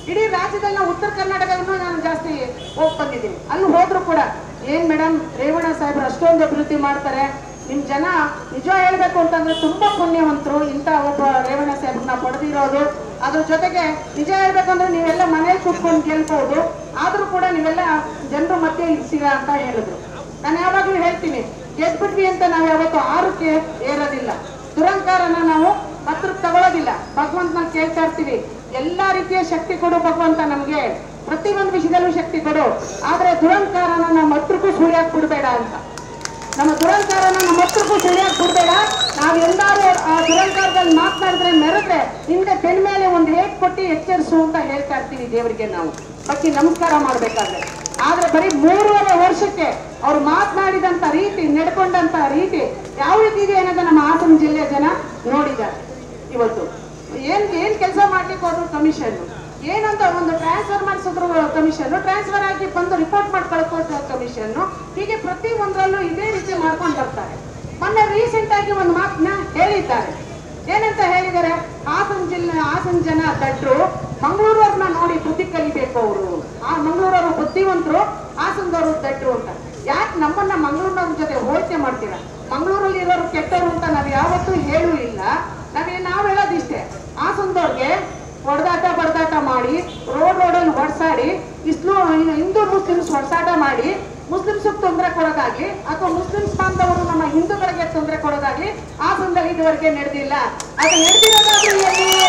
ಇಡೀ ರಾಜ್ಯದಲ್ಲಿ ನಾವು ಉತ್ತರ ಕರ್ನಾಟಕವನ್ನು ನಾನು ಜಾಸ್ತಿ ಹೋಗಿ ಬಂದಿದ್ದೀನಿ ಅಲ್ಲಿ ಹೋದ್ರು ಕೂಡ ಏನ್ ಮೇಡಮ್ ರೇವಣ್ಣ ಸಾಹೇಬ್ರು ಅಷ್ಟೊಂದು ಅಭಿವೃದ್ಧಿ ಮಾಡ್ತಾರೆ ನಿಮ್ ಜನ ನಿಜ ಹೇಳ್ಬೇಕು ಅಂತಂದ್ರೆ ತುಂಬಾ ಪುಣ್ಯವಂತರು ಇಂಥ ಒಬ್ಬ ರೇವಣ್ಣ ಸಾಹೇಬ್ರನ್ನ ಪಡೆದಿರೋದು ಅದ್ರ ಜೊತೆಗೆ ನಿಜ ಹೇಳ್ಬೇಕಂದ್ರೆ ನೀವೆಲ್ಲ ಮನೇಲಿ ಕೂತ್ಕೊಂಡು ಗೆಲ್ಬಹುದು ಆದ್ರೂ ಕೂಡ ನೀವೆಲ್ಲ ಜನರ ಮಧ್ಯೆ ಇರ್ತೀರಾ ಅಂತ ಹೇಳಿದ್ರು ನಾನು ಯಾವಾಗ್ಲೂ ಹೇಳ್ತೀನಿ ಗೆದ್ಬಿಟ್ವಿ ಅಂತ ನಾವು ಯಾವತ್ತೂ ಆರಕ್ಕೆ ಏರೋದಿಲ್ಲ ದುರಂಕಾರನ ನಾವು ಹತ್ರಕ್ಕೆ ತಗೊಳ್ಳೋದಿಲ್ಲ ಭಗವಂತನ ಕೇಳ್ತಾ ಇರ್ತೀವಿ ಎಲ್ಲಾ ರೀತಿಯ ಶಕ್ತಿ ಕೊಡು ಭಗವಂತ ನಮ್ಗೆ ಪ್ರತಿ ಒಂದು ವಿಷಯದಲ್ಲೂ ಶಕ್ತಿ ಕೊಡು ಆದ್ರೆ ದುರಂಕಾರನ ನಮ್ಮ ಹತ್ರಕ್ಕೂ ಸುಳಿಯಾಕ್ ಬಿಡ್ಬೇಡ ಅಂತ ನಮ್ಮ ದುರಂಕಾರನ ನಮ್ಮ ಹತ್ರಕ್ಕೂ ಸುಳಿಯಾಕ್ ಬಿಡ್ಬೇಡ ನಾವ್ ಎಲ್ಲಾರು ಆ ದುರಂಕಾರದಲ್ಲಿ ಮಾತನಾಡಿದ್ರೆ ಮೆರೆದ್ರೆ ಹಿಂದೆ ಬೆನ್ ಮೇಲೆ ಒಂದು ಏಟ್ ಕೊಟ್ಟು ಎಚ್ಚರಿಸು ಅಂತ ಹೇಳ್ತಾ ಇರ್ತೀವಿ ದೇವರಿಗೆ ನಾವು ಬಚ್ಚಿ ನಮಸ್ಕಾರ ಮಾಡ್ಬೇಕಾದ್ರೆ ಆದ್ರೆ ಬರೀ ಮೂರುವರೆ ವರ್ಷಕ್ಕೆ ಅವ್ರು ಮಾತನಾಡಿದಂತ ರೀತಿ ನಡ್ಕೊಂಡಂತ ರೀತಿ ಯಾವ ರೀತಿ ಇದೆ ಅನ್ನೋದು ನಮ್ಮ ಹಾಸನ ಜಿಲ್ಲೆಯ ಜನ ನೋಡಿದ್ದಾರೆ ಇವತ್ತು ಏನ್ ಏನ್ ಕೆಲಸ ಮಾಡ್ಲಿಕ್ಕೆ ಹೋದ್ರು ಕಮಿಷನ್ ಏನಂತ ಒಂದು ಟ್ರಾನ್ಸ್ಫರ್ ಮಾಡಿಸಿದ್ರು ಕಮಿಷನ್ ಟ್ರಾನ್ಸ್ಫರ್ ಆಗಿ ಬಂದು ರಿಪೋರ್ಟ್ ಮಾಡಿ ಕಳ್ಕೊಟ್ಟು ಕಮಿಷನ್ ಹೀಗೆ ಪ್ರತಿ ಒಂದರಲ್ಲೂ ಇದೇ ರೀತಿ ಮಾಡ್ಕೊಂಡು ಬರ್ತಾರೆ ಮೊನ್ನೆ ರೀಸೆಂಟ್ ಆಗಿ ಒಂದು ಮಾತನ್ನ ಹೇಳಿದ್ದಾರೆ ಏನಂತ ಹೇಳಿದ್ದಾರೆ ಹಾಸನ ಜಿಲ್ಲೆ ಹಾಸನ ಜನ ದಡ್ರು ಮಂಗಳೂರವ್ರನ್ನ ನೋಡಿ ಬುದ್ಧಿ ಕಲಿಬೇಕು ಅವರು ಆ ಮಂಗಳೂರವರು ಬುದ್ಧಿವಂತರು ಹಾಸನದವರು ದಡ್ರು ಅಂತ ಯಾಕೆ ನಮ್ಮನ್ನ ಮಂಗಳೂರಿನವ್ರ ಜೊತೆ ಹೋಲಿಕೆ ಮಾಡ್ತೀರಾ ಮಂಗಳೂರಲ್ಲಿ ಇರೋರು ಕೆಟ್ಟವರು ಅಂತ ನಾವು ಯಾವತ್ತೂ ಹೇಳೂ ಇಲ್ಲ ನಾವೇ ನಾವ್ ಹೇಳೋದಿಷ್ಟೇ ಹಾಸನದವ್ರಿಗೆ ಹೊಡೆದಾಟ ಬಡದಾಟ ಮಾಡಿ ರೋಡ್ ರೋಡಲ್ಲಿ ಹೊಡ್ಸಾಡಿ ಇಸ್ಲು ಹಿಂದೂ ಮುಸ್ಲಿಮ್ಸ್ ಹೊಡ್ಸಾಟ ಮಾಡಿ ಮುಸ್ಲಿಮ್ಸ್ ತೊಂದರೆ ಕೊಡೋದಾಗ್ಲಿ ಅಥವಾ ಮುಸ್ಲಿಮ್ಸ್ ಬಾಂಧವರು ನಮ್ಮ ಹಿಂದೂಗಳಿಗೆ ತೊಂದರೆ ಕೊಡೋದಾಗ್ಲಿ ಹಾಸನದಲ್ಲಿ ಇದುವರೆಗೆ ನಡೆದಿಲ್ಲ ಅದು ನಡೆದಿರೋದಾದ್ರೂ ಎಲ್ಲಿ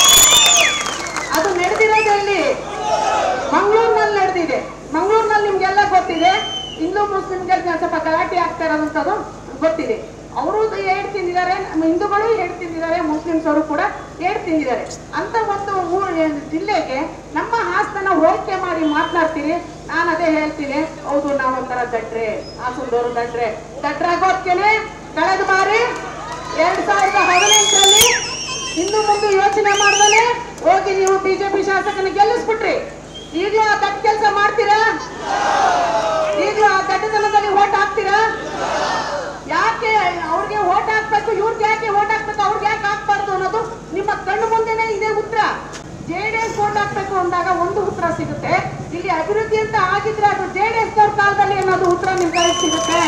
ಅದು ನಡೆದಿರೋದಲ್ಲಿ ಮಂಗಳೂರಿನಲ್ಲಿ ನಡೆದಿದೆ ಮಂಗಳೂರಿನಲ್ಲಿ ನಿಮ್ಗೆಲ್ಲ ಗೊತ್ತಿದೆ ಹಿಂದೂ ಮುಸ್ಲಿಮ್ಗಳಿಗೆ ಸ್ವಲ್ಪ ಗಲಾಟೆ ಆಗ್ತಾ ಇರೋದಂಥದ್ದು ಗೊತ್ತಿದೆ ಅವರು ಏಡ್ ತಿಂದಿದ್ದಾರೆ ನಮ್ಮ ಹಿಂದೂಗಳು ಏಡ್ ತಿಂದಿದ್ದಾರೆ ಮುಸ್ಲಿಮ್ಸ್ ಅವರು ಕೂಡ ಏಡ್ ತಿಂದಿದ್ದಾರೆ ಅಂತ ಒಂದು ಊರು ಜಿಲ್ಲೆಗೆ ನಮ್ಮ ಹಾಸನ ಹೋಲಿಕೆ ಮಾಡಿ ಮಾತನಾಡ್ತೀರಿ ನಾನು ಅದೇ ಹೇಳ್ತೀನಿ ಹೌದು ನಾವೊಂಥರ ದಡ್ರೆ ಹಾಸನದವರು ದಡ್ರೆ ದಡ್ರಾಗೋದ್ಕೆನೆ ಕಳೆದ ಬಾರಿ ಎರಡ್ ಸಾವಿರದ ಹದಿನೆಂಟರಲ್ಲಿ ಇನ್ನು ಮುಂದೆ ಯೋಚನೆ ಮಾಡ್ದಲೆ ಹೋಗಿ ನೀವು ಬಿಜೆಪಿ ಶಾಸಕನ ಗೆಲ್ಲಿಸ್ಬಿಟ್ರಿ ಈಗಲೂ ಆ ದಡ್ಡ ಕೆಲಸ ಮಾಡ್ತೀರಾ ಈಗಲೂ ಆ ದಡ್ಡತನದಲ್ಲಿ ಓಟ್ ಹಾಕ್ತೀರಾ ಯಾಕೆ ಅವ್ರಿಗೆ ಓಟ್ ಹಾಕ್ಬೇಕು ಇವ್ರಿಗೆ ಯಾಕೆ ಓಟ್ ಹಾಕ್ಬೇಕು ಅವ್ರಿಗೆ ಯಾಕೆ ಹಾಕ್ಬಾರ್ದು ಅನ್ನೋದು ನಿಮ್ಮ ಕಣ್ಣು ಮುಂದೆನೆ ಇದೆ ಉತ್ತರ ಜೆಡಿಎಸ್ ಓಟ್ ಹಾಕ್ಬೇಕು ಅಂದಾಗ ಒಂದು ಉತ್ತರ ಸಿಗುತ್ತೆ ಇಲ್ಲಿ ಅಭಿವೃದ್ಧಿ ಅಂತ ಆಗಿದ್ರೆ ಅದು ಜೆಡಿಎಸ್ ಅವ್ರ ಕಾಲದಲ್ಲಿ ಅನ್ನೋದು ಉತ್ತರ ನಿಮ್ ಕೈ ಸಿಗುತ್ತೆ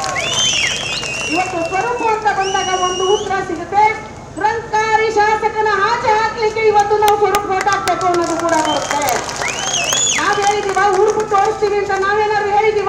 ಇವತ್ತು ಸ್ವರೂಪ ಅಂತ ಬಂದಾಗ ಒಂದು ಉತ್ತರ ಸಿಗುತ್ತೆ ದುರಂಕಾರಿ ಶಾಸಕನ ಆಚೆ ಹಾಕ್ಲಿಕ್ಕೆ ಇವತ್ತು ನಾವು ಸ್ವರೂಪ ಓಟ್ ಹಾಕ್ಬೇಕು ಅನ್ನೋದು ಕೂಡ ಬರುತ್ತೆ ನಾವ್ ಹೇಳಿದೀವ ಊರ್ ಬಿಟ್ಟು ಓಡಿಸ್ತೀವಿ ಅಂತ ನಾವೇನಾದ್ರು ಹೇಳಿದೀವ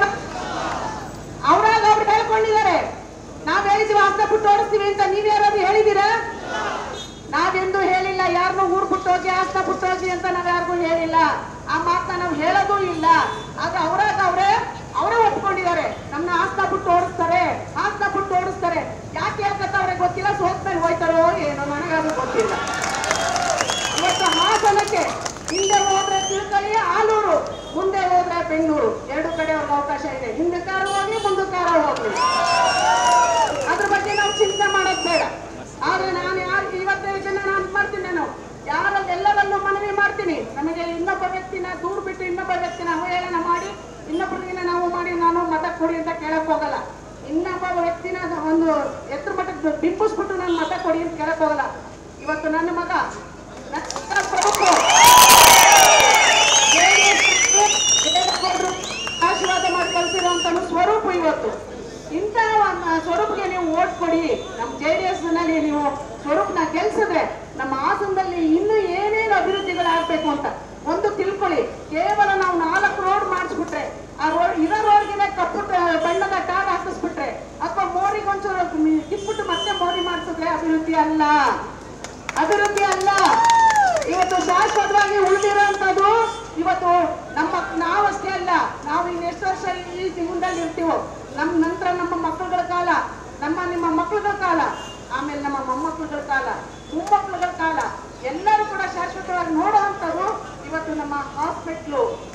ಅವ್ರಾಗ ಅವ್ರು ಹೇಳ್ಕೊಂಡಿದ್ದಾರೆ ನಾವ್ ಹೇಳಿದೀವ ಅಂತ ಬಿಟ್ಟು ಓಡಿಸ್ತೀವಿ ಅಂತ ನೀವ್ ಯಾರಾದ್ರೂ ಹೇಳಿದೀರಾ ನಾವೆಂದೂ ಹೇಳಿಲ್ಲ ಯಾರನ್ನೂ ಊರ್ ಬಿಟ್ಟು ಹೋಗಿ ಆಸ್ತ ಬಿಟ್ಟು ಹೋಗಿ ಅಂತ ನಾವ್ ಯಾರಿಗೂ ಹೇಳಿಲ್ಲ ಆ ಮಾತನ್ನ ನಾವು ಹೇಳೋದೂ ಇಲ್ಲ ಆದ್ರೆ ಅವ್ರಾಗ ಅವ್ರೆ ಅವರೇ ಒಪ್ಕೊಂಡಿದ್ದಾರೆ ನಮ್ನ ಆಸ್ತ ಬಿಟ್ಟು ಓಡಿಸ್ತಾರೆ ಆಸ್ತ ಬಿಟ್ಟು ಓಡಿಸ್ತಾರೆ ಯಾಕೆ ಹೇಳ್ಕತ್ತವ್ರೆ ಗೊತ್ತಿಲ್ಲ ಸೋತ್ಮೇಲೆ ಹೋಯ್ತಾರೋ ಏನೋ ನನಗಾದ್ರೂ ಗೊತ್ತಿಲ್ಲ ಇವತ್ತು ಹಾಸನಕ್ಕೆ ಹಿಂದೆ ಹೋದ್ರೆ ತಿಳ್ಕಳಿ ಆಲೂರು ಮುಂದೆ ಹೋದ್ರೆ ಬೆಂಗಳೂರು ಎರಡು ಕಡೆ ಅವ್ರಿಗೆ ಅವಕಾಶ ಇದೆ ಹಿಂದೆ ಕಾರ ಹೋಗಿ ಮುಂದೆ ಕಾರ ಹೋಗ್ಲಿ ಅದ್ರ ಬಗ್ಗೆ ನಾವು ಚಿಂತೆ ಮಾಡೋದ್ ಬೇಡ ಆದ್ರೆ ನಾನು ಯಾರು ಇವತ್ತೇ ಜನ ನಾನು ಮಾಡ್ತೀನಿ ನಾನು ಯಾರಲ್ಲಿ ಎಲ್ಲರಲ್ಲೂ ಮನವಿ ಮಾಡ್ತೀನಿ ನಮಗೆ ಇನ್ನೊಬ್ಬ ವ್ಯಕ್ತಿನ ದೂರ ಬಿಟ್ಟು ಇನ್ನೊಬ್ಬ ವ್ಯಕ್ತಿನ ಅವಹೇಳನ ಮಾಡಿ ಇನ್ನೊಬ್ಬರಿಗೆ ನಾವು ಮಾಡಿ ನಾನು ಮತ ಕೊಡಿ ಅಂತ ಕೇಳಕ್ ಹೋಗಲ್ಲ ಇನ್ನೊಬ್ಬ ವ್ಯಕ್ತಿನ ಒಂದು ಎತ್ತರ ಮಟ್ಟಕ್ಕೆ ಬಿಂಬಿಸ್ಬಿಟ್ಟು ನಾನು ಮತ ಕೊಡಿ ಅಂತ ಕೇಳಕ್ ಹೋಗಲ್ಲ ಇವತ್ತು ನನ್ನ ಮಗ ನನ್ನ ಪ್ರಮುಖ ಆಶೀರ್ವಾದ ಮಾಡಿ ಕಳಿಸಿರುವಂತ ಸ್ವರೂಪ ಇವತ್ತು ಇಂಥ ಒಂದು ಸ್ವರೂಪ್ಗೆ ನೀವು ಓಟ್ ಕೊಡಿ ನಮ್ಮ ಜೆ ಡಿ ಎಸ್ ನಲ್ಲಿ ನೀವು ಸ್ವರೂಪ್ನ ಗೆಲ್ಸಿದ್ರೆ ನಮ್ಮ ಹಾಸನದಲ್ಲಿ ಇನ್ನೂ ಏನೇನು ಅಭಿವೃದ್ಧಿಗಳಾಗಬೇಕು ಅಂತ ಒಂದು ತಿಳ್ಕೊಳ್ಳಿ ಕೇವಲ ನಾವು ನಾಲ್ಕು ರೋಡ್ ಮಾಡಿಸ್ಬಿಟ್ರೆ ಆ ರೋಡ್ ಇರೋ ರೋಡ್ಗೆ ಕಪ್ಪು ಟ- ಬಣ್ಣದ ಟಾರ್ ಹಾಕಿಸ್ಬಿಟ್ರೆ ಅಥವಾ ಮೋರಿಗೆ ಒಂಚೂರು ಕಿತ್ಬಿಟ್ಟು ಮತ್ತೆ ಮೋರಿ ಮಾಡಿಸಿದ್ರೆ ಅಭಿವೃದ್ಧಿ ಅಲ್ಲ ಅಭಿವೃದ್ಧಿ ಅಲ್ಲ ಇವತ್ತು ಶಾಶ್ವತವಾಗಿ ಉಳಿದಿರೋಂಥದ್ದು ಇವತ್ತು ನಮ್ಮ ನಾವಷ್ಟೇ ಅಲ್ಲ ನಾವು ಇನ್ನೆಷ್ಟು ವರ್ಷ ಈ ಜೀವನದಲ್ಲಿ ಇರ್ತೀವೋ ನಮ್ಮ ನಂತರ ನಮ್ಮ ಮಕ್ಕಳುಗಳ ಕಾಲ ನಮ್ಮ ನಿಮ್ಮ ಮಕ್ಕಳುಗಳ ಕಾಲ ಆಮೇಲೆ ನಮ್ಮ ಮೊಮ್ಮಕ್ಕಳುಗಳ ಕಾಲ ಮೊಮ್ಮಕ್ಕಳುಗಳ ಕಾಲ ಎಲ್ಲರೂ ಕೂಡ ಶಾಶ್ವತವಾಗಿ ನೋಡುವಂಥದ್ದು ಇವತ್ತು ನಮ್ಮ ಹಾಸ್ಪಿಟ್ಲು